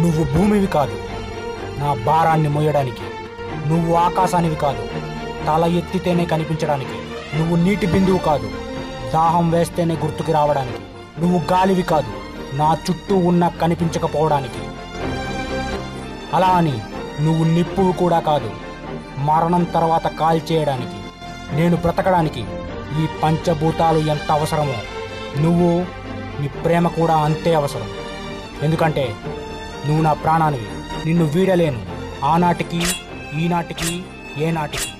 నువ్వు భూమివి కాదు నా భారాన్ని మోయడానికి నువ్వు ఆకాశానివి కాదు తల ఎత్తితేనే కనిపించడానికి నువ్వు నీటి బిందువు కాదు దాహం వేస్తేనే గుర్తుకి రావడానికి నువ్వు గాలివి కాదు నా చుట్టూ ఉన్న కనిపించకపోవడానికి అలా అని నువ్వు నిప్పువు కూడా కాదు మరణం తర్వాత కాల్ చేయడానికి నేను బ్రతకడానికి ఈ పంచభూతాలు ఎంత అవసరమో నువ్వు నీ ప్రేమ కూడా అంతే అవసరం ఎందుకంటే నువ్వు నా ప్రాణానివి నిన్ను వీడలేను ఆనాటికి ఈనాటికి ఏనాటికి